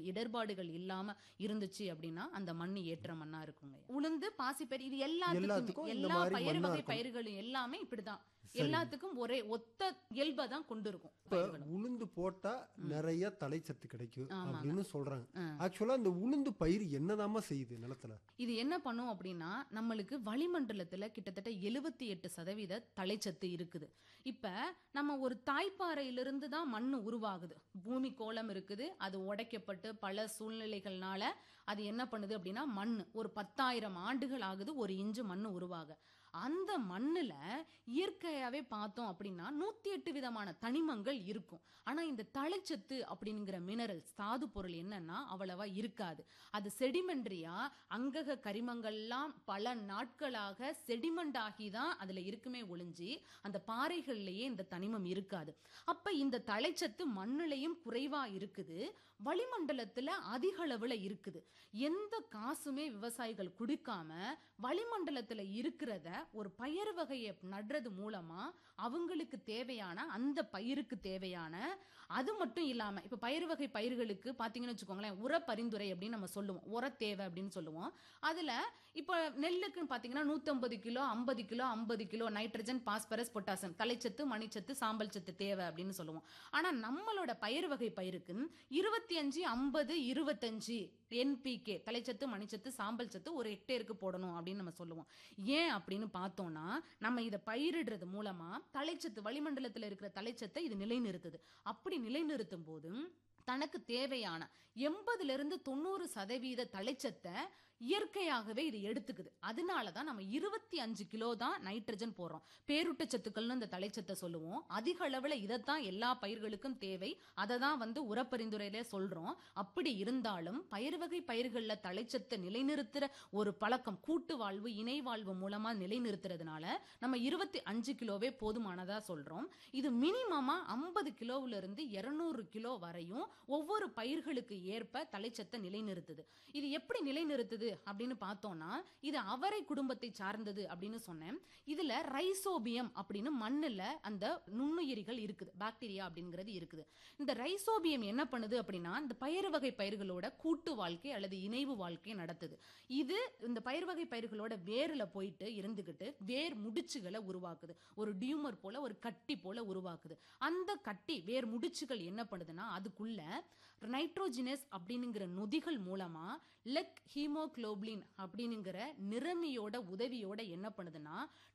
இடர்பாடுகள் இல்லாம இருந்துச்சு அப்படின்னா அந்த மண் ஏற்ற மண்ணா இருக்குங்க உளுந்து பாசிப்பயிர் இது எல்லாத்துக்கும் எல்லாத்துக்கும் இந்த எல்லா மாதிரி பயிர் மண்ணா வகை இருக்கணும். பயிர்களும் எல்லாமே இப்படிதான் எல்லாத்துக்கும் ஒரே ஒத்த இயல்பை தான் கொண்டு இருக்கும் இப்ப உளுந்து போட்டா நிறைய தலைச்சத்து கிடைக்கும் அப்படின்னு சொல்றாங்க ஆக்சுவலா இந்த உளுந்து பயிர் என்னதாம்மா செய்யுது நிலத்துல இது என்ன பண்ணும் அப்படின்னா நம்மளுக்கு வளிமண்டலத்துல கிட்டத்தட்ட எழுபத்தி எட்டு சதவீத தலைச்சத்து இருக்குது இப்ப நம்ம ஒரு தாய்ப்பாறையிலிருந்து தான் மண் உருவாகுது பூமி கோலம் இருக்குது அது உடைக்கப்பட்டு பல சூழ்நிலைகள்னால அது என்ன பண்ணுது அப்படின்னா மண் ஒரு பத்தாயிரம் ஆண்டுகள் ஆகுது ஒரு இன்ச்சு மண் உருவாக அந்த மண்ணுல இயற்கையாவே பார்த்தோம் அப்படின்னா நூத்தி எட்டு விதமான தனிமங்கள் இருக்கும் ஆனா இந்த தலைச்சத்து அப்படிங்கிற மினரல் தாது பொருள் என்னன்னா அவ்வளவா இருக்காது அது செடிமெண்ட்ரியா அங்கக கரிமங்கள்லாம் பல நாட்களாக செடிமெண்ட் ஆகி தான் அதுல இருக்குமே ஒளிஞ்சு அந்த பாறைகள்லயே இந்த தனிமம் இருக்காது அப்ப இந்த தலைச்சத்து மண்ணுலையும் குறைவா இருக்குது வளிமண்டலத்துல அதிக அளவுல இருக்குது எந்த காசுமே விவசாயிகள் கொடுக்காம வளிமண்டலத்துல இருக்கிறத ஒரு பயிர் வகையை நடுறது மூலமா அவங்களுக்கு தேவையான அந்த பயிருக்கு தேவையான அது மட்டும் இல்லாம இப்ப பயிர் வகை பயிர்களுக்கு பாத்தீங்கன்னு வச்சுக்கோங்களேன் உர பரிந்துரை அப்படின்னு நம்ம சொல்லுவோம் உர தேவை அப்படின்னு சொல்லுவோம் அதுல இப்ப நெல்லுக்குன்னு பாத்தீங்கன்னா 150 கிலோ ஐம்பது கிலோ ஐம்பது கிலோ நைட்ரஜன் பாஸ்பரஸ் பொட்டாசியம் தலைச்சத்து மணிச்சத்து சாம்பல் சத்து தேவை அப்படின்னு சொல்லுவோம் ஆனா நம்மளோட பயிர் வகை பயிருக்கு இருபத்தி அஞ்சு ஐம்பது இருபத்தஞ்சு என்பிகே தலைச்சத்து மணிச்சத்து சாம்பல் சத்து ஒரு ஹெக்டேருக்கு போடணும் அப்படின்னு நம்ம சொல்லுவோம் ஏன் அப்படின்னு பார்த்தோம்னா நம்ம இதை பயிரிடுறது மூலமா தலைச்சத்து வளிமண்டலத்தில் இருக்கிற தலைச்சத்தை இது நிலைநிறுத்துது அப்படி நிலைநிறுத்தும் போது தனக்கு தேவையான எண்பதுல இருந்து தொண்ணூறு சதவீத தலைச்சத்தை இயற்கையாகவே இது எடுத்துக்குது அதனால தான் நம்ம இருபத்தி அஞ்சு கிலோ தான் நைட்ரஜன் போடுறோம் பேரூட்டச்சத்துக்கள்னு இந்த தலைச்சத்தை சொல்லுவோம் அதிக அளவுல இதைத்தான் எல்லா பயிர்களுக்கும் தேவை அதை தான் வந்து உரப்பரிந்துரையில சொல்றோம் அப்படி இருந்தாலும் பயிர் வகை பயிர்கள்ல தலைச்சத்தை நிலைநிறுத்துற ஒரு பழக்கம் கூட்டு வாழ்வு இணை வாழ்வு மூலமா நிலைநிறுத்துறதுனால நம்ம இருபத்தி அஞ்சு கிலோவே போதுமானதா சொல்றோம் இது மினிமமா ஐம்பது கிலோவுல இருந்து இருநூறு கிலோ வரையும் ஒவ்வொரு பயிர்களுக்கு ஏற்ப தலைச்சத்தை நிலைநிறுத்துது இது எப்படி நிலைநிறுத்துது அப்படின்னு பார்த்தோம்னா இது அவரை குடும்பத்தை சார்ந்தது அப்படின்னு சொன்னேன் இதுல ரைசோபியம் அப்படின்னு மண்ணுல அந்த நுண்ணுயிரிகள் இருக்குது பாக்டீரியா அப்படிங்கிறது இருக்குது இந்த ரைசோபியம் என்ன பண்ணுது அப்படின்னா இந்த பயிர் வகை பயிர்களோட கூட்டு வாழ்க்கை அல்லது இணைவு வாழ்க்கை நடத்துது இது இந்த பயிர் வகை பயிர்களோட வேர்ல போயிட்டு இருந்துகிட்டு வேர் முடிச்சுகளை உருவாக்குது ஒரு டியூமர் போல ஒரு கட்டி போல உருவாக்குது அந்த கட்டி வேர் முடிச்சுகள் என்ன பண்ணுதுன்னா அதுக்குள்ள நைட்ரோஜினஸ் அப்படிங்கிற நொதிகள் மூலமா லெக் ஹீமோகுளோபின் அப்படிங்கிற நிறமியோட உதவியோட என்ன பண்ணுதுன்னா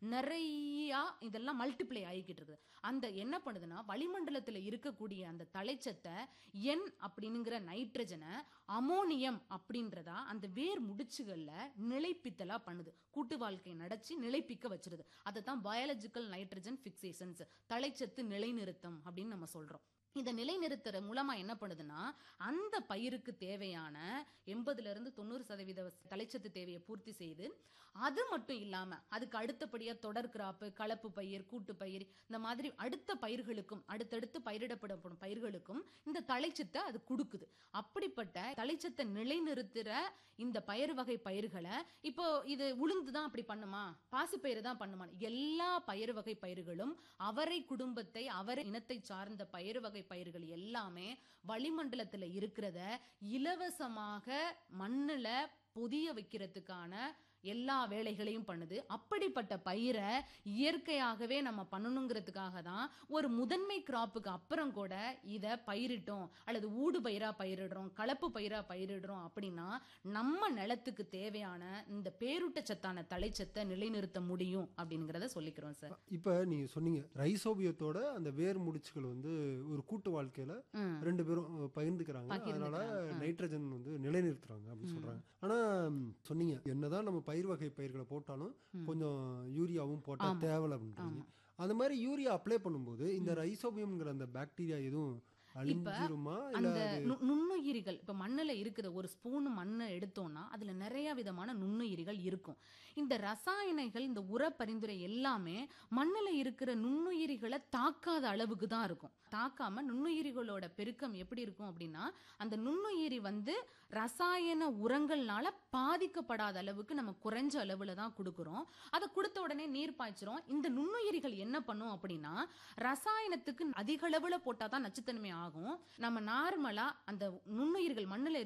நிறைய இதெல்லாம் மல்டிப்ளை ஆகிக்கிட்டு இருக்குது அந்த என்ன பண்ணுதுன்னா வளிமண்டலத்துல இருக்கக்கூடிய அந்த தலைச்சத்தை என் அப்படிங்கிற நைட்ரஜனை அமோனியம் அப்படின்றதா அந்த வேர் முடிச்சுகள்ல நிலைப்பித்தலா பண்ணுது கூட்டு வாழ்க்கை நடத்தி நிலைப்பிக்க வச்சிருது அதை தான் பயாலஜிக்கல் நைட்ரஜன் பிக்சேஷன்ஸ் தலைச்சத்து நிலைநிறுத்தம் அப்படின்னு நம்ம சொல்றோம் இதை நிலைநிறுத்துற மூலமா என்ன பண்ணுதுன்னா அந்த பயிருக்கு தேவையான எண்பதுல இருந்து தொண்ணூறு சதவீத தலைச்சத்து தேவையை பூர்த்தி செய்து அது மட்டும் இல்லாம அதுக்கு அடுத்தபடியா தொடர் கிராப்பு கலப்பு பயிர் கூட்டு பயிர் இந்த மாதிரி அடுத்த பயிர்களுக்கும் அடுத்தடுத்து பயிரிடப்படும் பயிர்களுக்கும் இந்த தலைச்சத்தை அது கொடுக்குது அப்படிப்பட்ட தலைச்சத்தை நிலைநிறுத்துற இந்த பயிர் வகை பயிர்களை இப்போ இது உளுந்து தான் அப்படி பண்ணுமா பாசிப்பயிறு தான் பண்ணுமா எல்லா பயிர் வகை பயிர்களும் அவரை குடும்பத்தை அவரை இனத்தை சார்ந்த பயிர் வகை பயிர்கள் எல்லாமே வளிமண்டலத்துல இருக்கிறத இலவசமாக மண்ணுல பொதிய வைக்கிறதுக்கான எல்லா வேலைகளையும் பண்ணுது அப்படிப்பட்ட பயிரை இயற்கையாகவே நம்ம பண்ணணுங்கிறதுக்காக தான் ஒரு முதன்மை கிராப்புக்கு அப்புறம் கூட இதை பயிரிட்டோம் அல்லது ஊடு பயிரா பயிரிடுறோம் கலப்பு பயிரா பயிரிடுறோம் அப்படின்னா நம்ம நிலத்துக்கு தேவையான இந்த பேரூட்டச்சத்தான தலைச்சத்தை நிலைநிறுத்த முடியும் அப்படிங்கிறத சொல்லிக்கிறோம் சார் இப்ப நீங்க சொன்னீங்க ரைசோபியத்தோட அந்த வேர் முடிச்சுகள் வந்து ஒரு கூட்டு வாழ்க்கையில ரெண்டு பேரும் அஹ், பகிர்ந்துக்கிறாங்க அதனால நைட்ரஜன் வந்து நிலைநிறுத்துறாங்க அப்படின்னு சொல்றாங்க ஆனா ம், சொன்னீங்க என்னதான் நம்ம பயிர் வகை பயிர்களை போட்டாலும் கொஞ்சம் யூரியாவும் போட்டா தேவலை அப்படின்றீங்க அந்த மாதிரி யூரியா அப்ளை பண்ணும்போது இந்த ரைசோபியம்ங்கிற அந்த பாக்டீரியா எதுவும் அழிஞ்சிருமா இல்ல அந்த நு- நுண்ணுயிரிகள் இப்ப மண்ணுல இருக்கிற ஒரு ஸ்பூன் மண்ணை எடுத்தோம்னா அதுல நிறைய விதமான நுண்ணுயிரிகள் இருக்கும் இந்த ரசாயனங்கள் இந்த உர பரிந்துரை எல்லாமே மண்ணுல இருக்கிற நுண்ணுயிரிகளை தாக்காத அளவுக்கு தான் இருக்கும் தாக்காம நுண்ணுயிரிகளோட பெருக்கம் எப்படி இருக்கும் அப்படின்னா அந்த நுண்ணுயிரி வந்து ரசாயன உரங்கள்னால பாதிக்கப்படாத அளவுக்கு நம்ம குறைஞ்ச அளவுல தான் கொடுக்குறோம் அதை கொடுத்த உடனே நீர் பாய்ச்சிரும் இந்த நுண்ணுயிரிகள் என்ன பண்ணும் அப்படின்னா ரசாயனத்துக்கு அதிக அளவுல போட்டாதான் நச்சுத்தன்மை ஆகும் நம்ம நார்மலா அந்த நுண்ணுயிர்கள் மண்ணுல